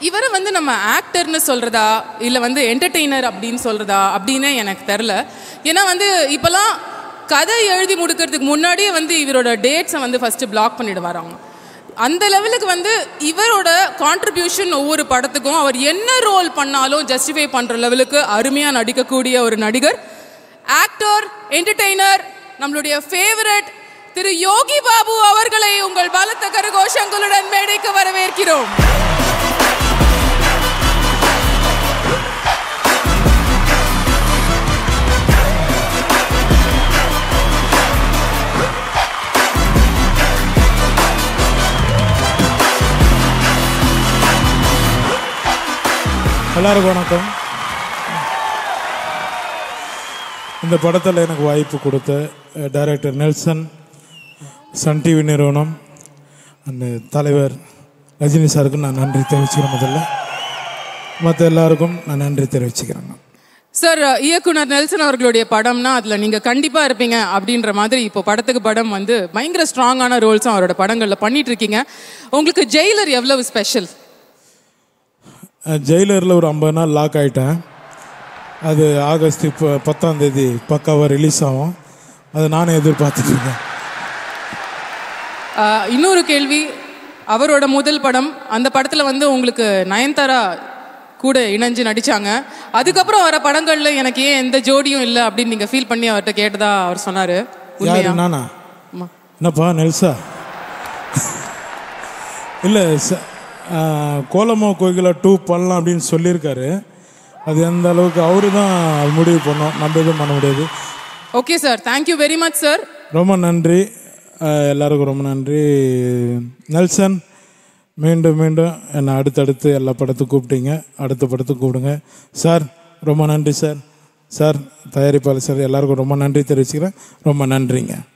இவரை வந்து நம்ம ஆக்டர்னு சொல்கிறதா இல்லை வந்து என்டர்டெய்னர் அப்படின்னு சொல்கிறதா அப்படின்னு எனக்கு தெரில ஏன்னா வந்து இப்போலாம் கதை எழுதி முடிக்கிறதுக்கு முன்னாடியே வந்து இவரோட டேட்ஸை வந்து ஃபஸ்ட்டு பிளாக் பண்ணிடுவாராங்க அந்த லெவலுக்கு வந்து இவரோட கான்ட்ரிபியூஷன் ஒவ்வொரு படத்துக்கும் அவர் என்ன ரோல் பண்ணாலும் ஜஸ்டிஃபை பண்ணுற லெவலுக்கு அருமையாக நடிக்கக்கூடிய ஒரு நடிகர் ஆக்டர் என்டர்டெய்னர் நம்மளுடைய ஃபேவரட் திரு யோகி பாபு அவர்களை உங்கள் பலத்த கரகோஷங்களுடன் மேடைக்கு வரவேற்கிறோம் எல்லாருக்கும் வணக்கம் இந்த படத்தில் எனக்கு வாய்ப்பு கொடுத்த அஹ், டைரக்டர் நெல்சன் சன் டிவி நிறுவனம் அந்த தலைவர் ரஜினி சாருக்கு நான் நன்றி தெரிவிச்சுக்கிறேன் முதல்ல மற்ற எல்லாருக்கும் நான் நன்றி தெரிவிச்சுக்கிறேங்க சார் இயக்குனர் நெல்சன் அவர்களுடைய படம்னா அதில் நீங்கள் கண்டிப்பாக இருப்பீங்க அப்படின்ற மாதிரி இப்போ படத்துக்கு படம் வந்து பயங்கர ஸ்ட்ராங்கான ரோல்ஸும் அவரோட படங்களில் பண்ணிட்டு இருக்கீங்க உங்களுக்கு ஜெயிலர் எவ்வளவு ஸ்பெஷல் ஜெயிலரில் ஒரு ஐம்பது நாள் லாக் ஆகிட்டேன் அது ஆகஸ்ட் இப்போ பத்தாம் தேதி பக்காவாக ரிலீஸ் ஆகும் அதை நானே எதிர்பார்த்துட்டு இருக்கேன் ஆஹ் இன்னொரு கேள்வி அவரோட முதல் படம் அந்த படத்தில் வந்து உங்களுக்கு நயன்தாரா கூட இணைஞ்சு நடிச்சாங்க அதுக்கப்புறம் வர படங்கள்ல எனக்கு ஏன் எந்த ஜோடியும் இல்லை அப்படின்னு நீங்க ஃபீல் பண்ணி அவர்கிட்ட கேட்டதா அவர் சொன்னாரு யாரு உண்மையா நானா ஆமா. என்னப்பா நெல்சா இல்லை கோலமோ கோகிலா டூ பண்ணலாம் அப்படின்னு சொல்லியிருக்காரு அது எந்த அளவுக்கு அவரு தான் முடிவு பண்ணோம் நம்ம எதுவும் பண்ண முடியாது okay sir thank you very much sir ரொம்ப நன்றி அஹ், எல்லாருக்கும் ரொம்ப நன்றி நெல்சன் மீண்டும் மீண்டும் என்னை அடுத்தடுத்து எல்லா படத்துக்கும் கூப்பிட்டீங்க அடுத்த படத்துக்கு கூப்பிடுங்க சார் ரொம்ப நன்றி சார் சார் தயாரிப்பாளர் சார் எல்லாருக்கும் ரொம்ப நன்றி தெரிவிச்சுக்கிறேன் ரொம்ப நன்றிங்க